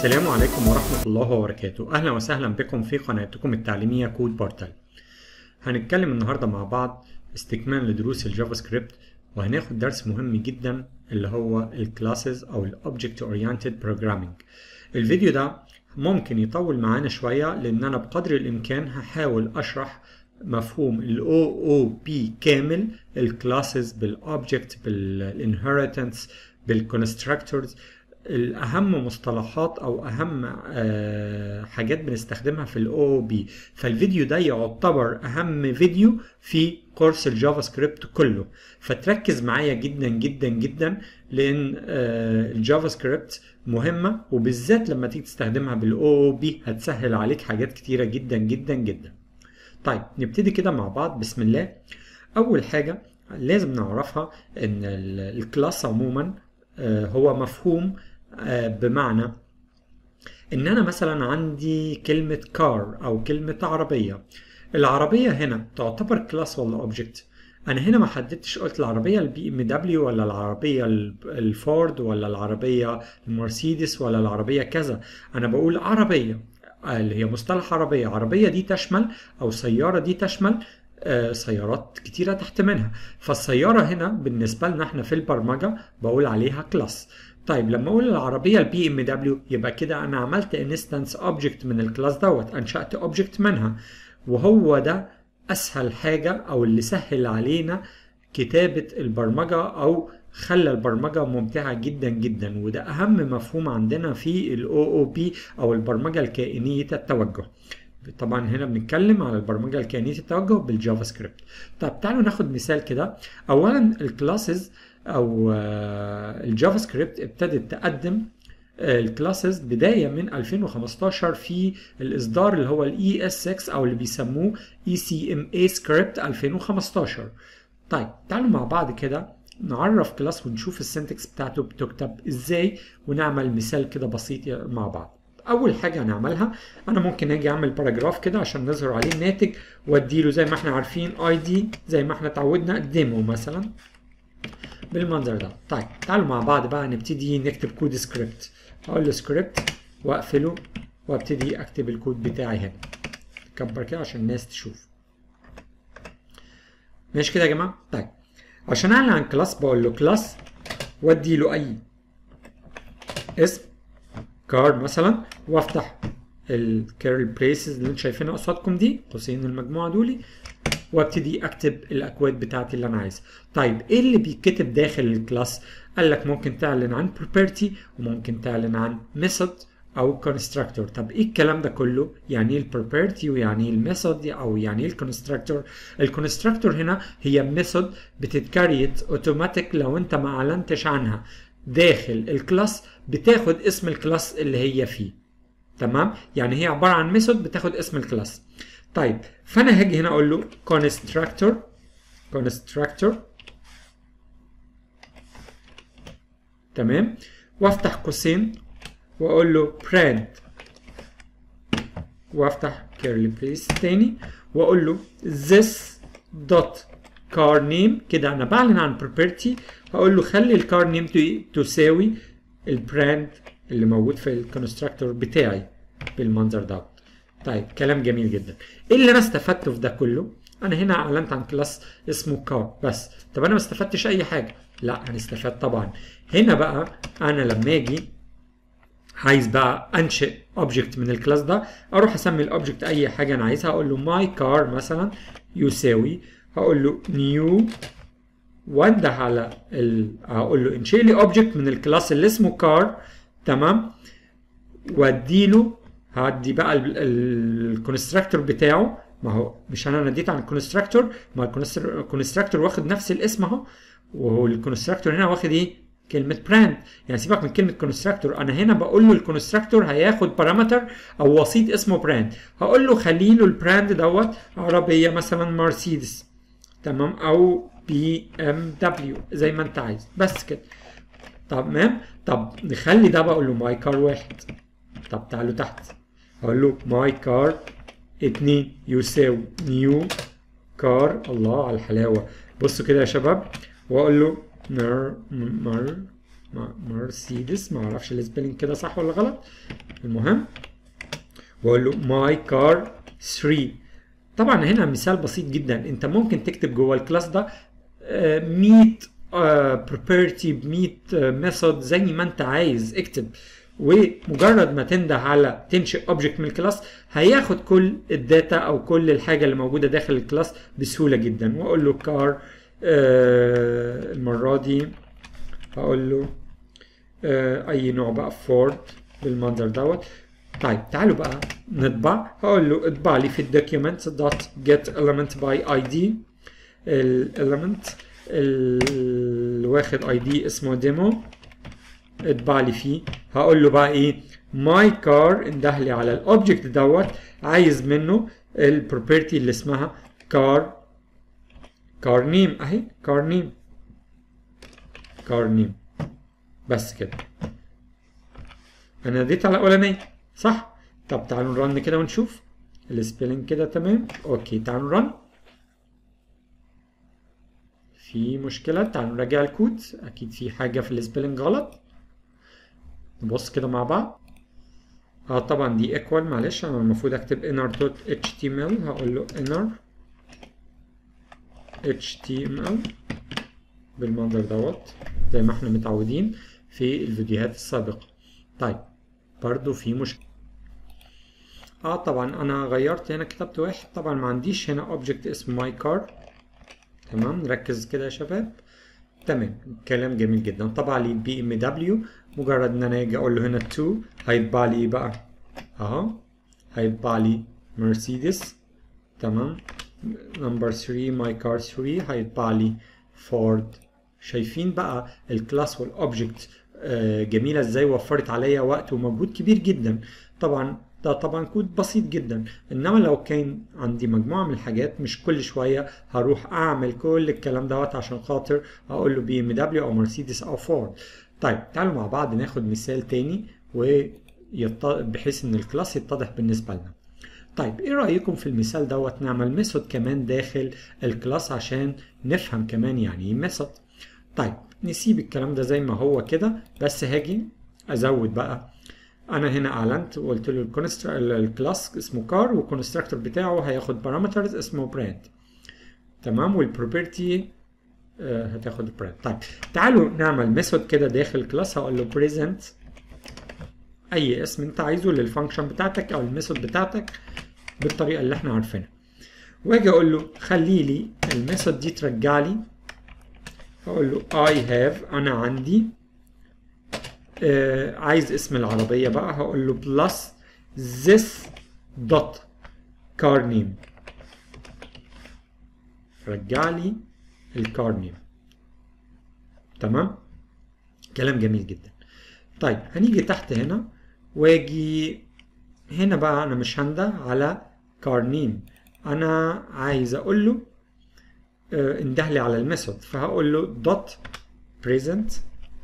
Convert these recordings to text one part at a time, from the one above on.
السلام عليكم ورحمة الله وبركاته أهلا وسهلا بكم في قناتكم التعليمية كود بورتال هنتكلم النهاردة مع بعض استكمال لدروس الجافا سكريبت وهناخد درس مهم جدا اللي هو الكلاسز أو الأوبجكت أورينتد بروجرامينج الفيديو ده ممكن يطول معانا شوية لأن أنا بقدر الإمكان هحاول أشرح مفهوم ال OOP كامل الكلاسز بالأوبجكت بالانهيرتنس بالكونستراكتورز الاهم مصطلحات او اهم حاجات بنستخدمها في الاو بي فالفيديو ده يعتبر اهم فيديو في كورس الجافا سكريبت كله فتركز معايا جدا جدا جدا لان الجافا سكريبت مهمه وبالذات لما تيجي تستخدمها بالاو بي هتسهل عليك حاجات كتيره جدا جدا جدا طيب نبتدي كده مع بعض بسم الله اول حاجه لازم نعرفها ان الكلاس عموما هو مفهوم بمعنى ان انا مثلا عندي كلمة كار او كلمة عربية العربية هنا تعتبر كلاس ولا اوبجكت انا هنا ما حددتش قلت العربية البي ام دبليو ولا العربية الفورد ولا العربية المرسيدس ولا العربية كذا انا بقول عربية اللي هي مصطلح عربية عربية دي تشمل او سيارة دي تشمل سيارات كتيرة تحت منها فالسيارة هنا بالنسبة لنا احنا في البرمجة بقول عليها كلاس طيب لما اقول العربيه البي ام دبليو يبقى كده انا عملت انستنس اوبجكت من الكلاس دوت انشات اوبجكت منها وهو ده اسهل حاجه او اللي سهل علينا كتابه البرمجه او خلى البرمجه ممتعه جدا جدا وده اهم مفهوم عندنا في الاو او بي او البرمجه الكائنيه التوجه طبعا هنا بنتكلم على البرمجه الكائنيه التوجه بالجافا سكريبت طب تعالوا ناخد مثال كده اولا الكلاسز او الجافا سكريبت ابتدت تقدم الكلاسز بدايه من 2015 في الاصدار اللي هو الاي اس 6 او اللي بيسموه اي سي ام اي سكريبت 2015 طيب تعالوا مع بعض كده نعرف كلاس ونشوف السنتكس بتاعته بتكتب ازاي ونعمل مثال كده بسيط مع بعض اول حاجه هنعملها انا ممكن اجي اعمل باراجراف كده عشان نظهر عليه الناتج واديله زي ما احنا عارفين اي دي زي ما احنا اتعودنا ديمو مثلا بالمنظر ده طيب تعالوا مع بعض بقى نبتدي نكتب كود سكريبت اقول له سكريبت واقفله وابتدي اكتب الكود بتاعي هنا كبر كده عشان الناس تشوف ماشي كده يا جماعه طيب عشان اعلن عن كلاس بقول له كلاس وادي له اي اسم كار مثلا وافتح الكيرل بريسز اللي انتم شايفينها قصادكم دي قوسين المجموعه دولي وابتدي اكتب الاكواد بتاعتي اللي انا عايزها طيب ايه اللي بيتكتب داخل الكلاس قال لك ممكن تعلن عن property وممكن تعلن عن method او constructor طب ايه الكلام ده كله يعني ايه البروبرتي ويعني ايه الميثود او يعني ايه الكونستراكتور الكونستراكتور هنا هي ميثود بتتكريت اوتوماتيك لو انت ما اعلنتش عنها داخل الكلاس بتاخد اسم الكلاس اللي هي فيه تمام يعني هي عباره عن ميثود بتاخد اسم الكلاس طيب فانا هاجي هنا اقول له constructor constructor تمام وافتح قوسين واقول له print وافتح curly brace تاني واقول له this dot car name كده انا بعلن عن property هقول له خلي الكار نيم تساوي البراند اللي موجود في الكونستراكتور بتاعي بالمنظر ده طيب كلام جميل جدا ايه اللي انا استفدته في ده كله انا هنا اعلنت عن كلاس اسمه كار بس طب انا ما استفدتش اي حاجه لا انا استفدت طبعا هنا بقى انا لما اجي عايز بقى انشئ اوبجكت من الكلاس ده اروح اسمي الاوبجكت اي حاجه انا عايزها اقول له ماي كار مثلا يساوي هقول له نيو وانده على ال... هقول له انشئ لي اوبجكت من الكلاس اللي اسمه كار تمام واديله هدي بقى الكونستراكتور بتاعه ما هو مش انا نديت عن الكونستراكتور ما الكونستراكتور واخد نفس الاسم اهو والكونستراكتور هنا واخد ايه كلمة براند يعني سيبك من كلمة كونستراكتور انا هنا بقول له الكونستراكتور هياخد بارامتر او وسيط اسمه براند هقول له خلي له البراند دوت عربية مثلا مرسيدس تمام او بي ام دبليو زي ما انت عايز بس كده تمام طب نخلي ده بقول له ماي كار واحد طب تعالوا تحت اقول له ماي كار اتنين يساوي نيو كار الله على الحلاوه بصوا كده يا شباب واقول له مر مر مرسيدس ما اعرفش السبيلنج كده صح ولا غلط المهم واقول له ماي كار 3 طبعا هنا مثال بسيط جدا انت ممكن تكتب جوه الكلاس ده 100 بروبرتي ب 100 ميثود زي ما انت عايز اكتب ومجرد ما تنده على تنشئ اوبجكت من الكلاس هياخد كل الداتا او كل الحاجه اللي موجوده داخل الكلاس بسهوله جدا واقول له كار آه المره دي هقول له آه اي نوع بقى فورد بالمنظر دوت طيب تعالوا بقى نطبع هقول له اطبع لي في الدوكيومنت دوت جيت element باي اي دي الاليمنت اللي واخد اي دي اسمه ديمو اطبع لي فيه هقول له بقى ايه ماي كار انده لي على الاوبجكت دوت عايز منه البروبرتي اللي اسمها كار كار نيم اهي كار نيم كار نيم بس كده انا اديت على الاولانيه صح طب تعالوا نرن كده ونشوف السبيلنج كده تمام اوكي تعالوا نرن في مشكلة تعالوا نراجع الكود أكيد في حاجة في السبيلنج غلط نبص كده مع بعض اه طبعا دي equal معلش أنا المفروض أكتب inner.html هقول له inner html بالمنظر دوت زي ما احنا متعودين في الفيديوهات السابقة طيب برضو في مشكلة اه طبعا انا غيرت هنا كتبت واحد طبعا ما عنديش هنا اوبجكت اسمه my car تمام نركز كده يا شباب تمام كلام جميل جدا طبعا لي بي ام دبليو مجرد ان انا اجي اقول له هنا 2 هيطبع لي بقى اهو هيطبع لي مرسيدس تمام نمبر 3 ماي كار 3 هيطبع لي فورد شايفين بقى الكلاس والاوبجكت جميله ازاي وفرت عليا وقت ومجهود كبير جدا طبعا ده طبعا كود بسيط جدا انما لو كان عندي مجموعه من الحاجات مش كل شويه هروح اعمل كل الكلام دوت عشان خاطر اقول له بي ام دبليو او مرسيدس او فورد طيب تعالوا مع بعض ناخد مثال تاني ويط... بحيث ان الكلاس يتضح بالنسبه لنا طيب ايه رايكم في المثال دوت نعمل ميثود كمان داخل الكلاس عشان نفهم كمان يعني ايه ميثود طيب نسيب الكلام ده زي ما هو كده بس هاجي ازود بقى انا هنا اعلنت وقلت له الكلاس اسمه كار والكونستراكتور بتاعه هياخد بارامترز اسمه براند تمام والبروبرتي آه هتاخد براند طيب تعالوا نعمل ميثود كده داخل الكلاس هقول له بريزنت اي اسم انت عايزه للفانكشن بتاعتك او الميثود بتاعتك بالطريقه اللي احنا عارفينها واجي اقول له خلي لي الميثود دي ترجع لي هقول له I have انا عندي آه عايز اسم العربية بقى هقول له plus this dot car name رجع لي الكار نيم تمام كلام جميل جدا طيب هنيجي تحت هنا واجي هنا بقى انا مش هنده على كار نيم انا عايز اقول له آه انده لي على الميثود فهقول له دوت present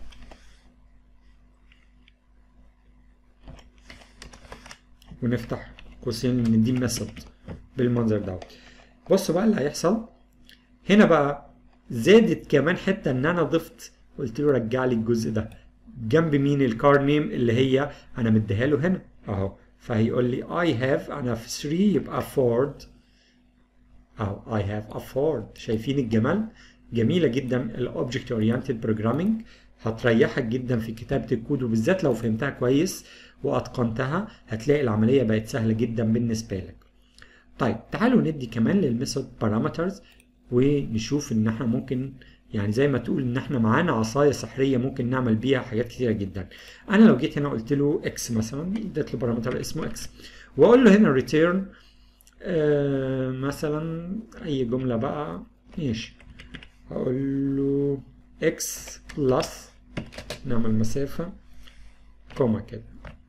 ونفتح قوسين ان دي ميثود بالمنظر دوت بصوا بقى اللي هيحصل هنا بقى زادت كمان حته ان انا ضفت قلت له رجع لي الجزء ده جنب مين الكار نيم اللي هي انا مديها له هنا اهو فهيقول لي I have انا في 3 يبقى Ford اهو I have a Ford شايفين الجمال جميلة جدا الاوبجكت اورينتد بروجرامينج هتريحك جدا في كتابة الكود وبالذات لو فهمتها كويس واتقنتها هتلاقي العملية بقت سهلة جدا بالنسبة لك طيب تعالوا ندي كمان للميثود بارامترز ونشوف ان احنا ممكن يعني زي ما تقول ان احنا معانا عصايه سحريه ممكن نعمل بيها حاجات كتيره جدا انا لو جيت هنا قلت له اكس مثلا اديت له بارامتر اسمه اكس واقول له هنا ريتيرن آه مثلا اي جمله بقى ماشي هقول له اكس بلس نعمل مسافه كوما كده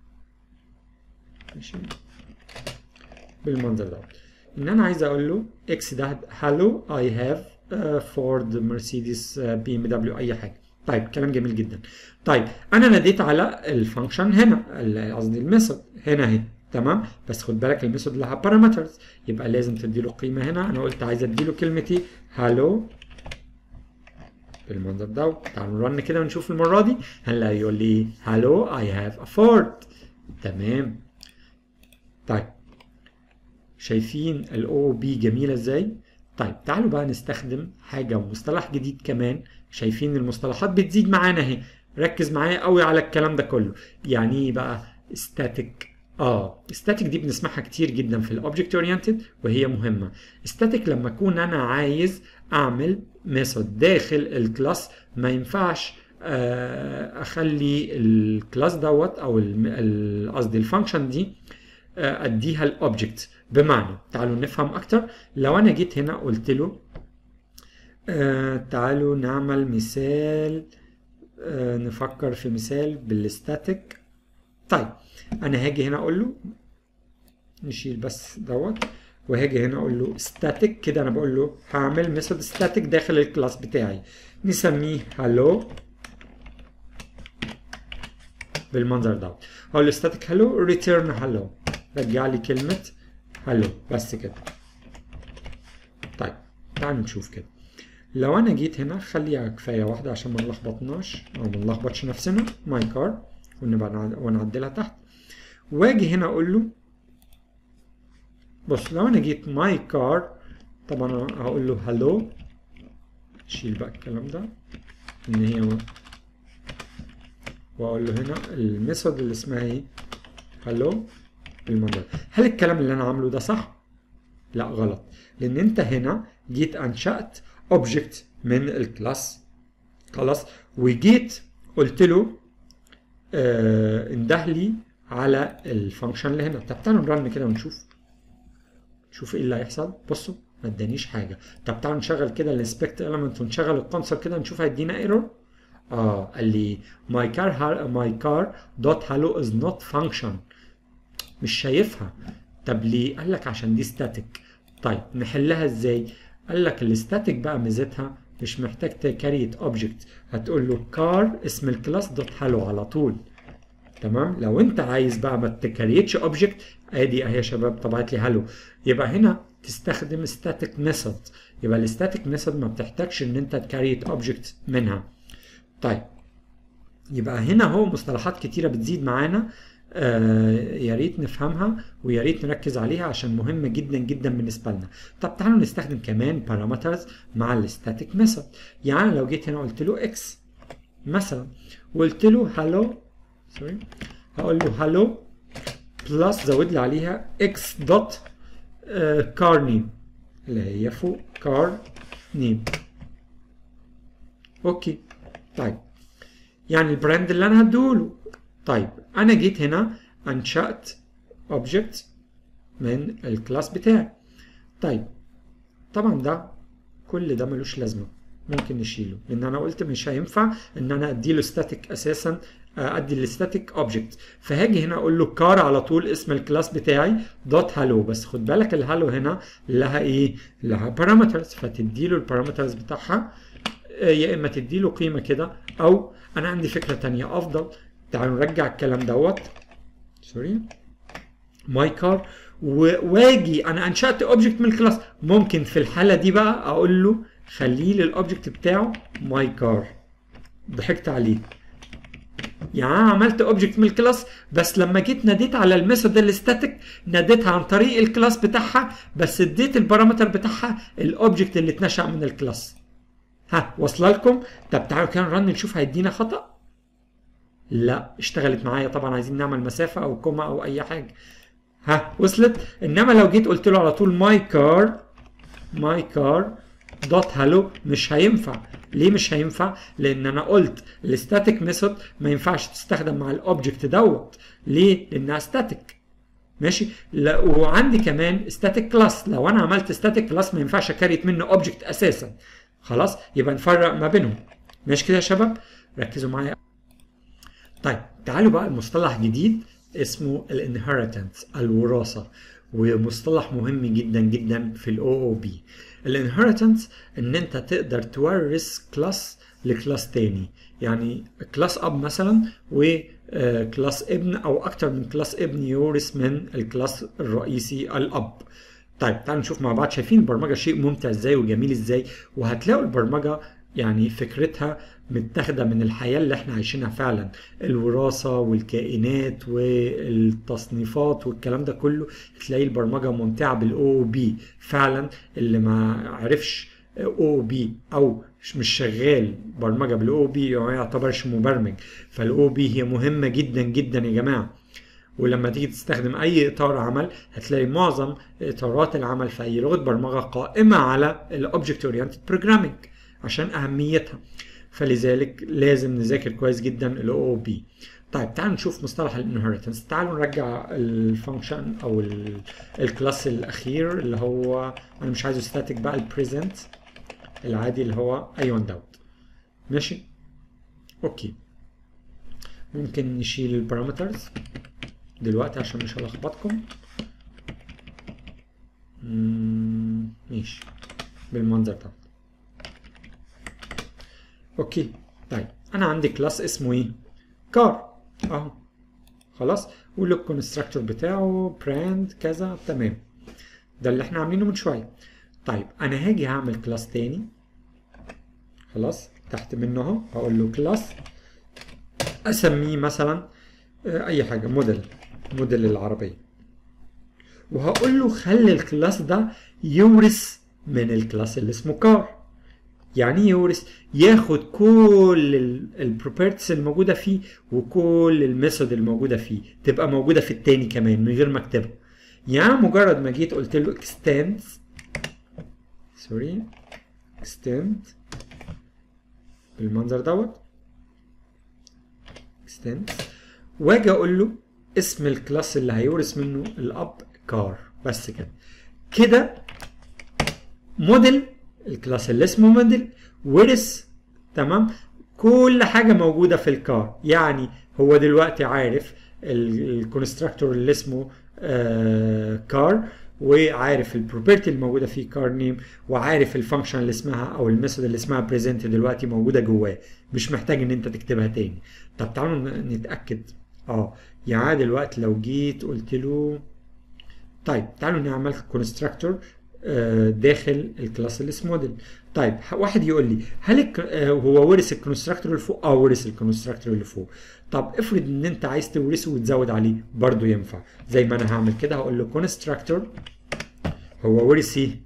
ماشي بالمنظر ده ان انا عايز اقول له اكس ده هالو اي هاف فورد مرسيدس بي ام دبليو اي حاجه طيب كلام جميل جدا طيب انا ناديت على الفانكشن هنا قصدي الميثود هنا اهي تمام بس خد بالك الميثود لها بارامترز يبقى لازم تدي له قيمه هنا انا قلت عايز ادي له كلمتي هالو بالمنظر ده تعالوا نرن كده ونشوف المره دي هنلاقي يقول لي هالو اي هاف ا فورد تمام طيب شايفين الاو بي جميله ازاي طيب تعالوا بقى نستخدم حاجه مصطلح جديد كمان شايفين المصطلحات بتزيد معانا اهي ركز معايا قوي على الكلام ده كله يعني ايه بقى static اه static دي بنسمعها كتير جدا في الاوبجكت اورينتد وهي مهمه static لما اكون انا عايز اعمل ميثود داخل الكلاس ما ينفعش اخلي الكلاس دوت او قصدي الفانكشن دي اديها الاوبجكت بمعنى تعالوا نفهم اكتر لو انا جيت هنا قلت له آه تعالوا نعمل مثال آه نفكر في مثال بالستاتيك طيب انا هاجي هنا اقول له نشيل بس دوت وهاجي هنا اقول له static كده انا بقول له هعمل ميثود static داخل الكلاس بتاعي نسميه hello بالمنظر دوت اقول له static hello return hello رجع لي كلمة hello بس كده طيب تعالوا نشوف كده لو انا جيت هنا خليها كفايه واحده عشان ما نلخبطناش او ما نلخبطش نفسنا ماي كار ونبقى ونعدلها تحت واجي هنا اقول له بص لو انا جيت ماي كار طبعا هقول له هلو شيل بقى الكلام ده ان هي واقول له هنا الميثود اللي اسمها ايه هلو بالمنظر هل الكلام اللي انا عامله ده صح لا غلط لان انت هنا جيت انشأت اوبجكت من الكلاس خلاص وجيت قلت له آه انده لي على الفانكشن اللي هنا طب تعالوا نرن كده ونشوف شوف ايه اللي هيحصل بصوا ما ادانيش حاجه طب تعالوا نشغل كده الانسبكت element ونشغل الكونسول كده نشوف هيدينا ايرور اه قال لي my car my car dot hello is not function مش شايفها طب ليه قال لك عشان دي static طيب نحلها ازاي قال لك الستاتيك بقى ميزتها مش محتاج تكريت اوبجكت هتقول له كار اسم الكلاس دوت هالو على طول تمام لو انت عايز بقى ما تكريتش اوبجكت ادي اهي يا شباب طبعت لي هالو يبقى هنا تستخدم ستاتيك ميثود يبقى الستاتيك ميثود ما بتحتاجش ان انت تكريت اوبجكت منها طيب يبقى هنا هو مصطلحات كتيره بتزيد معانا آه يا ريت نفهمها ويا ريت نركز عليها عشان مهمه جدا جدا بالنسبه لنا طب تعالوا نستخدم كمان بارامترز مع الستاتيك ميثود يعني لو جيت هنا قلت له اكس مثلا وقلت له هالو سوري هقول له هالو بلس زود لي عليها اكس دوت كار نيم اللي هي فوق كار نيم اوكي طيب يعني البراند اللي انا هديهوله طيب انا جيت هنا انشأت اوبجكت من الكلاس بتاعي طيب طبعا ده كل ده ملوش لازمه ممكن نشيله لان انا قلت مش هينفع ان انا ادي له ستاتيك اساسا ادي الستاتيك اوبجكت فهاجي هنا اقول له كار على طول اسم الكلاس بتاعي دوت هالو بس خد بالك الهالو هنا لها ايه لها بارامترز فتدي له البارامترز بتاعها يا اما تدي له قيمه كده او انا عندي فكره تانية افضل تعالوا نرجع الكلام دوت سوري ماي كار واجي انا انشات اوبجكت من الكلاس ممكن في الحاله دي بقى اقول له خليه للاوبجكت بتاعه ماي كار ضحكت عليه يعني انا عملت اوبجكت من الكلاس بس لما جيت ناديت على الميثود الستاتيك ناديتها عن طريق الكلاس بتاعها بس اديت البارامتر بتاعها الاوبجكت اللي اتنشأ من الكلاس ها واصله لكم طب تعالوا كده نرن نشوف هيدينا خطأ لا اشتغلت معايا طبعا عايزين نعمل مسافة او كوما او اي حاجة ها وصلت انما لو جيت قلت له على طول ماي كار ماي كار دوت هالو مش هينفع ليه مش هينفع لان انا قلت الستاتيك ميثود ما ينفعش تستخدم مع الاوبجكت دوت ليه لانها ستاتيك ماشي لا وعندي كمان ستاتيك كلاس لو انا عملت ستاتيك كلاس ما ينفعش اكريت منه اوبجكت اساسا خلاص يبقى نفرق ما بينهم ماشي كده يا شباب ركزوا معايا طيب تعالوا بقى المصطلح جديد اسمه الانهيرتنس الوراثه ومصطلح مهم جدا جدا في الاو او بي الانهيرتنس ان انت تقدر تورث كلاس لكلاس تاني يعني كلاس اب مثلا وكلاس ابن او اكتر من كلاس ابن يورث من الكلاس الرئيسي الاب طيب تعالوا نشوف مع بعض شايفين البرمجه شيء ممتع ازاي وجميل ازاي وهتلاقوا البرمجه يعني فكرتها متاخده من الحياه اللي احنا عايشينها فعلا الوراثه والكائنات والتصنيفات والكلام ده كله تلاقي البرمجه ممتعه بالاو بي فعلا اللي ما عرفش او بي او مش شغال برمجه بالاو بي ما يعتبرش مبرمج فالاو بي هي مهمه جدا جدا يا جماعه ولما تيجي تستخدم اي اطار عمل هتلاقي معظم اطارات العمل في اي لغه برمجه قائمه على الاوبجكت اورينتد بروجرامينج عشان اهميتها فلذلك لازم نذاكر كويس جدا الاو بي طيب تعالوا نشوف مصطلح الانهيرتنس تعالوا نرجع الفانكشن او الكلاس الاخير اللي هو انا مش عايزه ستاتيك بقى البريزنت العادي اللي هو اي وان دوت ماشي اوكي ممكن نشيل البارامترز دلوقتي عشان مش هلخبطكم ماشي بالمنظر ده اوكي طيب انا عندي كلاس اسمه ايه كار اهو خلاص واللوك كونستراكتور بتاعه براند كذا تمام ده اللي احنا عاملينه من شويه طيب انا هاجي هعمل كلاس تاني خلاص تحت منه اهو هقول له كلاس اسميه مثلا اي حاجه موديل موديل العربيه وهقول له خلي الكلاس ده يورث من الكلاس اللي اسمه كار يعني يورث ياخد كل البروبرتيز الموجوده فيه وكل الميثود الموجوده فيه تبقى موجوده في التاني كمان من غير ما اكتبها يعني مجرد ما جيت قلت له extend سوري extend بالمنظر دوت extend واجي اقول له اسم الكلاس اللي هيورث منه الاب كار بس كده كده موديل الكلاس اللي اسمه موديل ورث تمام كل حاجه موجوده في الكار يعني هو دلوقتي عارف الكونستراكتور اللي اسمه آه كار وعارف البروبرتي الموجوده فيه كار نيم وعارف الفانكشن اللي اسمها او الميثود اللي اسمها بريزنت دلوقتي موجوده جواه مش محتاج ان انت تكتبها تاني طب تعالوا نتاكد اه يعني دلوقتي لو جيت قلت له طيب تعالوا نعمل كونستراكتور داخل الكلاس اللي اسمه موديل طيب واحد يقول لي هل هو ورث الكونستراكتور اللي فوق اه ورث الكونستراكتور اللي فوق طب افرض ان انت عايز تورثه وتزود عليه برضه ينفع زي ما انا هعمل كده هقول له كونستراكتور هو ورث ايه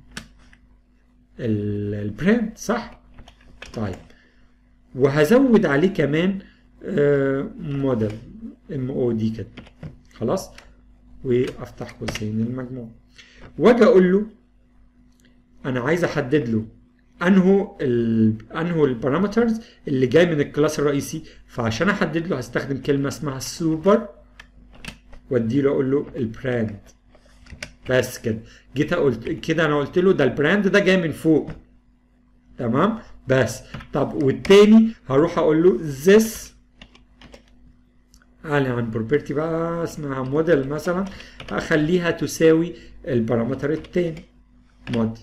البراند صح طيب وهزود عليه كمان موديل ام او دي كده خلاص وافتح قوسين المجموع واجي اقول له انا عايز احدد له انهو ال انهو البارامترز اللي جاي من الكلاس الرئيسي فعشان احدد له هستخدم كلمه اسمها سوبر وادي له اقول له البراند بس كده جيت قلت كده انا قلت له ده البراند ده جاي من فوق تمام بس طب والتاني هروح اقول له this اعلن عن بروبرتي بقى اسمها موديل مثلا اخليها تساوي البارامتر التاني مود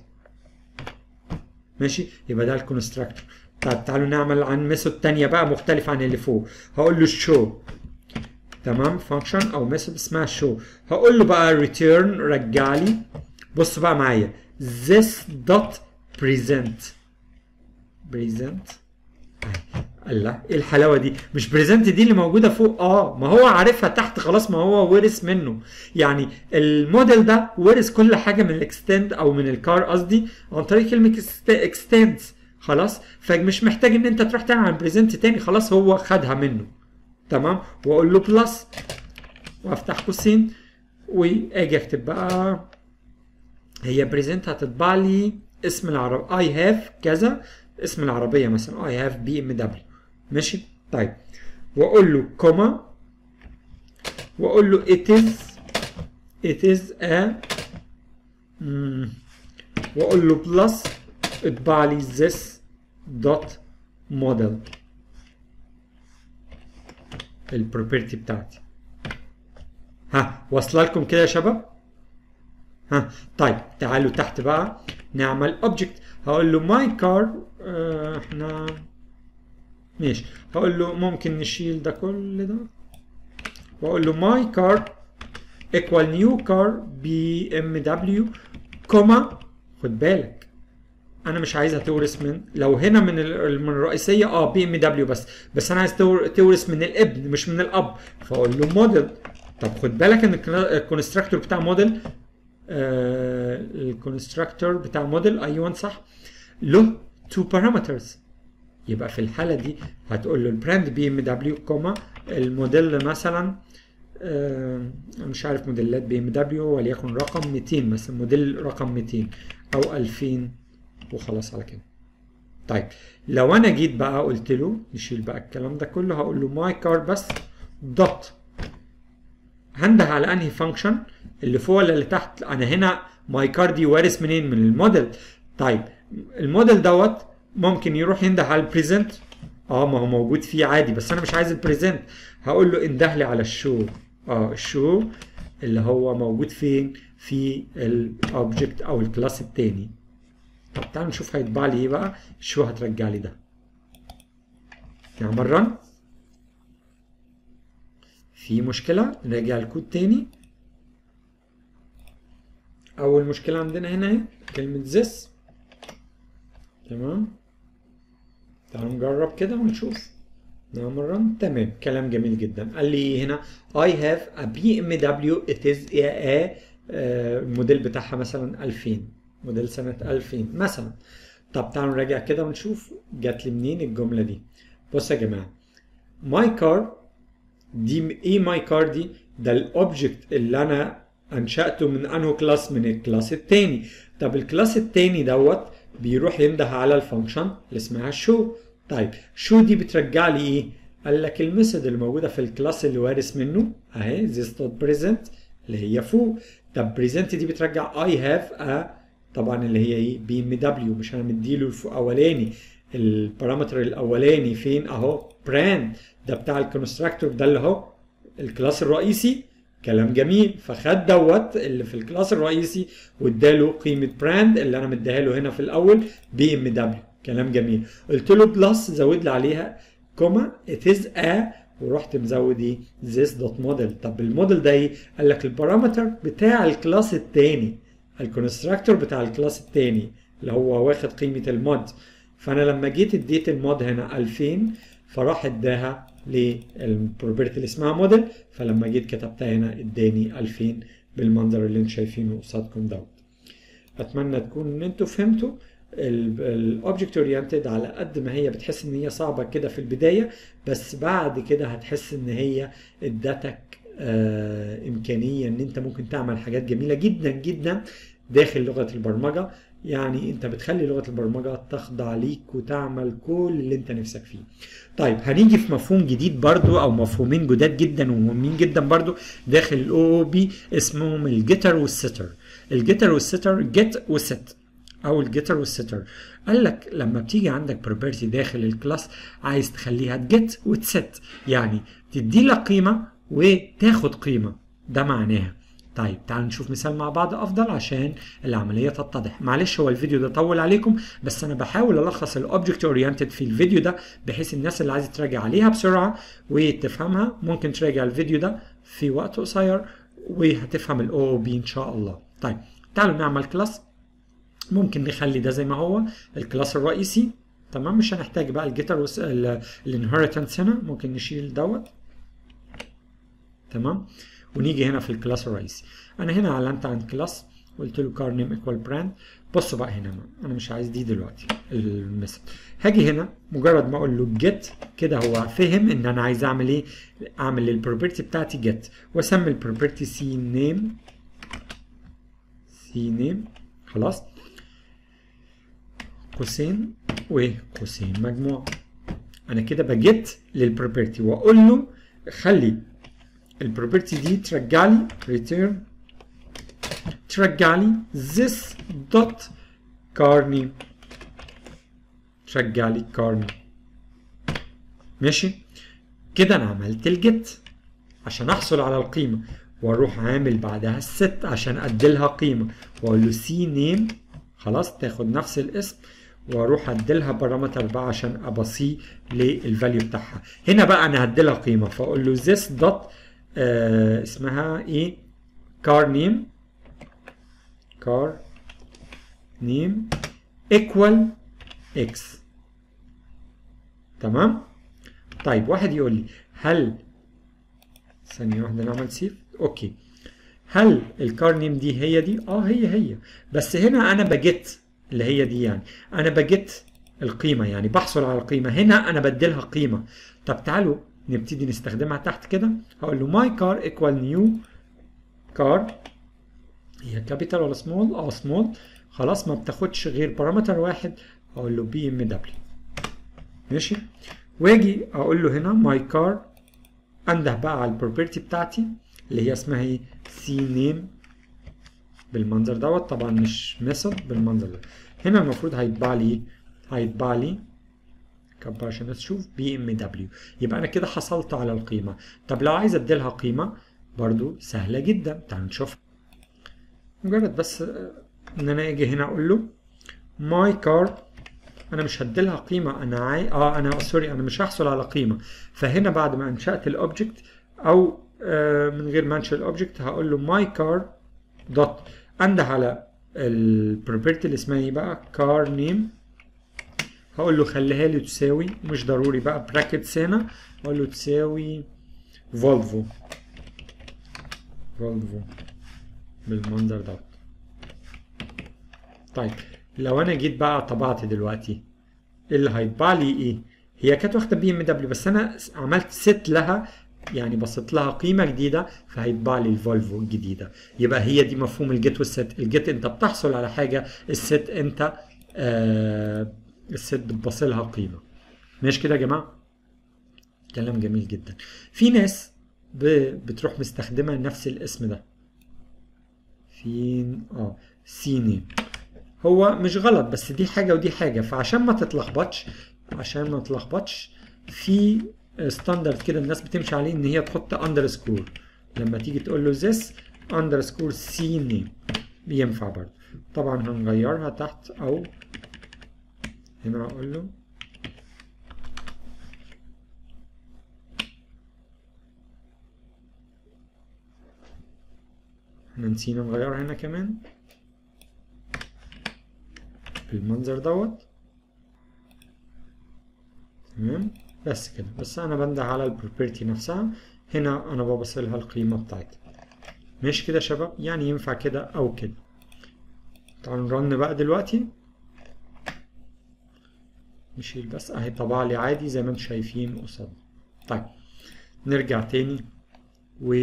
ماشي يبقى ده الكونستراكتور طب تعالوا نعمل عن ميثود تانية بقى مختلف عن اللي فوق هقول له شو تمام فانكشن او ميثود اسمها شو هقول له بقى ريتيرن رجع لي بص بقى معايا this dot present present الله ايه الحلاوه دي مش بريزنت دي اللي موجوده فوق اه ما هو عارفها تحت خلاص ما هو ورث منه يعني الموديل ده ورث كل حاجه من الاكستند او من الكار قصدي عن طريق كلمه اكستند خلاص فمش محتاج ان انت تروح تعمل بريزنت تاني خلاص هو خدها منه تمام واقول له بلس وافتح قوسين واجي اكتب بقى هي بريزنت هتطبع لي اسم العرب اي هاف كذا اسم العربيه مثلا اي هاف بي ام دبليو ماشي طيب واقول له كوما واقول له it is it is a مم. واقول له بلس اطبع لي this dot model البروبرتي بتاعتي ها واصله لكم كده يا شباب ها طيب تعالوا تحت بقى نعمل اوبجكت هقول له ماي كار اه احنا ماشي هقول له ممكن نشيل ده كل ده واقول له ماي كار ايكوال نيو كار بي ام دبليو كوما خد بالك انا مش عايزها تورث من لو هنا من ال- من الرئيسيه اه بي ام دبليو بس بس انا عايز تور- تورث من الابن مش من الاب فاقول له موديل طب خد بالك ان الكونستراكتور بتاع موديل آه الكونستراكتور بتاع موديل ايوه صح له تو بارامترز يبقى في الحاله دي هتقول له البراند بي ام دبليو كوما الموديل مثلا آه مش عارف موديلات بي ام دبليو وليكن رقم 200 مثلا موديل رقم 200 او 2000 وخلاص على كده طيب لو انا جيت بقى قلت له نشيل بقى الكلام ده كله هقول له ماي كار بس دوت هنده على انهي فانكشن اللي فوق ولا اللي تحت انا هنا ماي كار دي وارث منين من الموديل طيب الموديل دوت ممكن يروح ينده على البريزنت اه ما هو موجود فيه عادي بس انا مش عايز البريزنت هقول له انده لي على الشو اه الشو اللي هو موجود فين في الاوبجكت او الكلاس التاني طب تعالوا نشوف هيطبع لي ايه بقى الشو هترجع لي ده نعمل رن في مشكلة نراجع الكود تاني أول مشكلة عندنا هنا اهي كلمة this تمام تعالوا نجرب كده ونشوف نعمل رن تمام كلام جميل جدا قال لي هنا I have a BMW it is a, a آه، الموديل بتاعها مثلا 2000 موديل سنة 2000 مثلا طب تعالوا نراجع كده ونشوف جات لي منين الجملة دي بصوا يا جماعة my car دي ايه ماي كار دي ده الاوبجكت اللي انا انشاته من انه كلاس من الكلاس التاني طب الكلاس التاني دوت بيروح ينده على الفانكشن اللي اسمها شو طيب شو دي بترجع لي ايه قال لك الميثود اللي موجوده في الكلاس اللي وارث منه اهي this dot present اللي هي فوق طب present دي بترجع I have a طبعا اللي هي ايه بي ام دبليو مش انا مديله الاولاني البارامتر الاولاني فين اهو براند ده بتاع الكونستراكتور ده اللي هو الكلاس الرئيسي كلام جميل فخد دوت اللي في الكلاس الرئيسي واداله قيمه براند اللي انا مديها له هنا في الاول بي ام دبليو كلام جميل قلت له بلس زود لي عليها كوما it is a ورحت مزود ايه this dot model طب الموديل ده ايه قال لك البارامتر بتاع الكلاس الثاني الكونستراكتور بتاع الكلاس الثاني اللي هو واخد قيمه المود فانا لما جيت اديت المود هنا 2000 فراح اداها للبروبرتي اللي اسمها موديل فلما جيت كتبتها هنا اداني 2000 بالمنظر اللي انتم شايفينه قصادكم دوت اتمنى تكون ان انتوا فهمتوا الاوبجكت اورينتد على قد ما هي بتحس ان هي صعبه كده في البدايه بس بعد كده هتحس ان هي ادتك آه امكانيه ان انت ممكن تعمل حاجات جميله جدا جدا داخل لغه البرمجه يعني انت بتخلي لغه البرمجه تخضع ليك وتعمل كل اللي انت نفسك فيه طيب هنيجي في مفهوم جديد برضو او مفهومين جداد جدا ومهمين جدا برضو داخل الاو او بي اسمهم الجيتر والستر الجيتر والستر جيت وست او الجيتر والستر قال لك لما بتيجي عندك بروبرتي داخل الكلاس عايز تخليها تجيت وتست يعني تدي لك قيمه وتاخد قيمه ده معناها طيب تعالوا نشوف مثال مع بعض افضل عشان العمليه تتضح معلش هو الفيديو ده طول عليكم بس انا بحاول الخص الاوبجكت اورينتد في الفيديو ده بحيث الناس اللي عايزه تراجع عليها بسرعه وتفهمها ممكن تراجع الفيديو ده في وقت قصير وهتفهم الاو او بي ان شاء الله طيب تعالوا نعمل كلاس ممكن نخلي ده زي ما هو الكلاس الرئيسي تمام مش هنحتاج بقى الجيتر الانهيرتنس هنا ممكن نشيل دوت تمام ونيجي هنا في الكلاس الرئيسي انا هنا علمت عن كلاس قلت له كار نيم ايكوال براند بصوا بقى هنا انا مش عايز دي دلوقتي الميثود هاجي هنا مجرد ما اقول له جيت كده هو فهم ان انا عايز اعمل ايه اعمل للبروبرتي بتاعتي جيت واسمي البروبرتي سي نيم سي نيم خلاص قوسين وقوسين مجموع انا كده بجيت للبروبرتي واقول له خلي البروبرتي دي ترجع لي return ترجع لي this dot car name ترجع لي car name ماشي كده انا عملت الجيت عشان احصل على القيمه واروح عامل بعدها الست عشان اديلها قيمه واقول له سي نيم خلاص تاخد نفس الاسم واروح اديلها بارامتر بقى عشان ابصيه للفاليو بتاعها هنا بقى انا هديلها قيمه فاقول له this dot آه اسمها ايه كار نيم كار نيم equal x تمام طيب واحد يقول لي هل ثانية واحدة نعمل سيف اوكي هل الكار نيم دي هي دي اه هي هي بس هنا انا بجت اللي هي دي يعني انا بجت القيمة يعني بحصل على القيمة هنا انا بديلها قيمة طب تعالوا نبتدي نستخدمها تحت كده هقول له my car equal new car هي كابيتال ولا سمول اه سمول خلاص ما بتاخدش غير بارامتر واحد اقول له بي ام دبليو ماشي واجي اقول له هنا ماي كار انده بقى على البروبرتي بتاعتي اللي هي اسمها ايه سي نيم بالمنظر دوت طبعا مش ميثود بالمنظر ده هنا المفروض هيطبع لي هيطبع لي كبر عشان تشوف بي ام دبليو يبقى انا كده حصلت على القيمه طب لو عايز اديلها قيمه برضو سهله جدا تعالوا نشوف مجرد بس ان انا اجي هنا اقول له ماي كار انا مش هديلها قيمه انا عاي... اه انا سوري انا مش هحصل على قيمه فهنا بعد ما انشات الاوبجكت او آه من غير ما انشا الاوبجكت هقول له ماي كار دوت انده على البروبرتي اللي اسمها ايه بقى كار نيم هقول له خليها لي تساوي مش ضروري بقى براكتس هنا هقول له تساوي فولفو فولفو بالمنظر دوت طيب لو انا جيت بقى طبعت دلوقتي اللي هيطبع لي ايه هي كانت واخده بي ام دبليو بس انا عملت ست لها يعني بسط لها قيمه جديده فهيطبع لي الفولفو الجديده يبقى هي دي مفهوم الجيت والست الجيت انت بتحصل على حاجه الست انت آه الست بتبص لها قيمه ماشي كده يا جماعه كلام جميل جدا في ناس بتروح مستخدمه نفس الاسم ده فين اه سيني هو مش غلط بس دي حاجه ودي حاجه فعشان ما تتلخبطش عشان ما تتلخبطش في ستاندرد كده الناس بتمشي عليه ان هي تحط اندرسكور لما تيجي تقول له this اندرسكور سي نيم بينفع برضه طبعا هنغيرها تحت او هنا اقول له احنا نسينا نغيرها هنا كمان بالمنظر دوت تمام بس كده بس انا بنده على البروبرتي نفسها هنا انا ببصلها القيمه بتاعتها ماشي كده يا شباب يعني ينفع كده او كده تعالوا نرن بقى دلوقتي نشيل بس اهي طبع لي عادي زي ما انتم شايفين قصاد طيب نرجع تاني و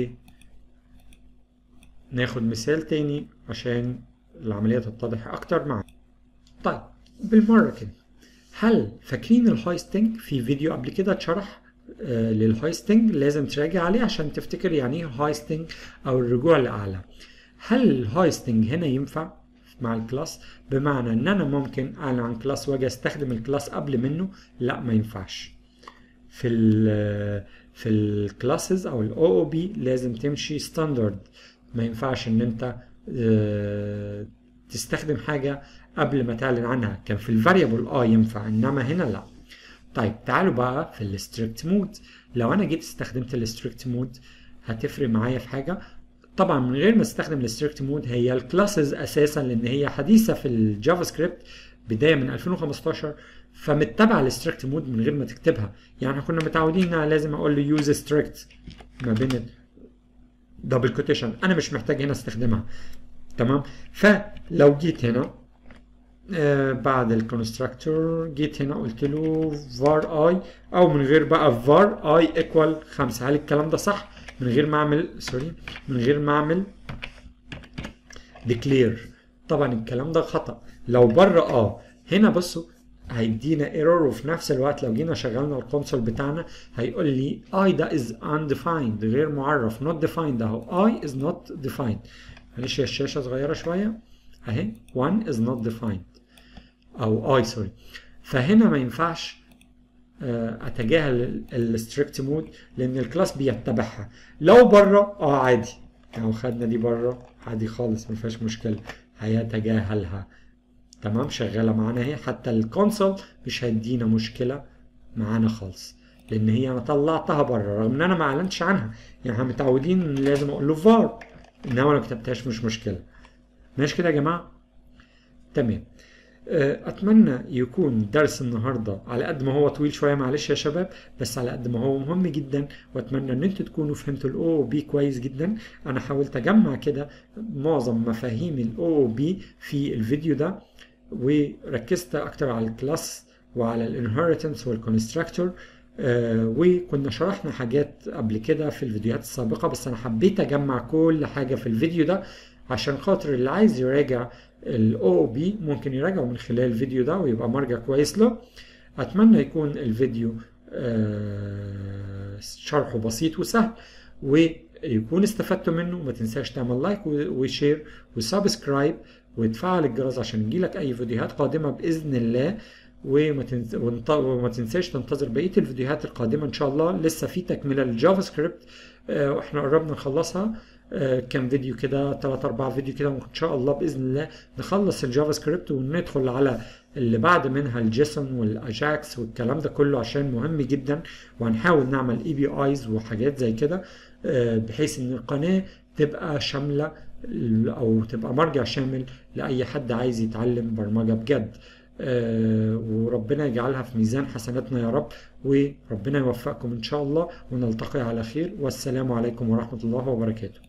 ناخد مثال تاني عشان العملية تتضح أكتر معانا. طيب بالمرة كده هل فاكرين الهايستنج في فيديو قبل كده اتشرح آه للهايستنج لازم تراجع عليه عشان تفتكر يعني ايه هايستنج او الرجوع لاعلى هل الهايستنج هنا ينفع مع الكلاس بمعنى ان انا ممكن اعلن عن كلاس واجي استخدم الكلاس قبل منه لا ما ينفعش في ال في الكلاسز او الاو او بي لازم تمشي ستاندرد ما ينفعش ان انت اه تستخدم حاجه قبل ما تعلن عنها كان في الفاريبل اه ينفع انما هنا لا طيب تعالوا بقى في الستريكت مود لو انا جيت استخدمت الستريكت مود هتفرق معايا في حاجه طبعا من غير ما استخدم الستريكت مود هي الكلاسز اساسا لان هي حديثه في الجافا سكريبت بدايه من 2015 فمتبع الستريكت مود من غير ما تكتبها يعني احنا كنا متعودين ان لازم اقول له يوز ستريكت ما بين دبل كوتيشن انا مش محتاج هنا استخدمها تمام فلو جيت هنا آه بعد الكونستراكتور جيت هنا قلت له var i او من غير بقى var i equal 5 هل الكلام ده صح من غير ما اعمل سوري من غير ما اعمل declare طبعا الكلام ده خطا لو بره اه هنا بصوا هيدينا ايرور وفي نفس الوقت لو جينا شغلنا الكونسول بتاعنا هيقول لي i ده is undefined غير معرف not defined اهو i is not defined معلش هي الشاشه صغيره شويه اهي 1 is not defined او i سوري فهنا ما ينفعش اتجاهل الستريكت مود لان الكلاس بيتبعها لو بره اه عادي لو خدنا دي بره عادي خالص ما فيهاش مشكله هيتجاهلها تمام شغاله معانا اهي حتى الكونسول مش هيدينا مشكله معانا خالص لان هي انا طلعتها بره رغم ان انا ما اعلنتش عنها يعني احنا متعودين لازم اقول له فار انما لو كتبتهاش مش مشكله ماشي كده يا جماعه تمام اتمنى يكون درس النهارده على قد ما هو طويل شويه معلش يا شباب بس على قد ما هو مهم جدا واتمنى ان انتوا تكونوا فهمتوا الاو بي كويس جدا انا حاولت اجمع كده معظم مفاهيم الاو بي في الفيديو ده وركزت اكتر على الكلاس وعلى الانهيرتنس والكونستراكتور آه وكنا شرحنا حاجات قبل كده في الفيديوهات السابقة بس أنا حبيت أجمع كل حاجة في الفيديو ده عشان خاطر اللي عايز يراجع الاو بي ممكن يراجعه من خلال الفيديو ده ويبقى مرجع كويس له أتمنى يكون الفيديو آه شرحه بسيط وسهل ويكون استفدتوا منه ما تنساش تعمل لايك وشير وسبسكرايب وتفعل الجرس عشان يجيلك أي فيديوهات قادمة بإذن الله وما تنس... وما تنساش تنتظر بقيه الفيديوهات القادمه ان شاء الله لسه في تكمله للجافا سكريبت آه واحنا قربنا نخلصها آه كام فيديو كده 3 4 فيديو كده وان شاء الله باذن الله نخلص الجافا سكريبت وندخل على اللي بعد منها الجيسون والاجاكس والكلام ده كله عشان مهم جدا وهنحاول نعمل اي بي ايز وحاجات زي كده آه بحيث ان القناه تبقى شامله او تبقى مرجع شامل لاي حد عايز يتعلم برمجه بجد آه وربنا يجعلها في ميزان حسناتنا يا رب وربنا يوفقكم ان شاء الله ونلتقي على خير والسلام عليكم ورحمه الله وبركاته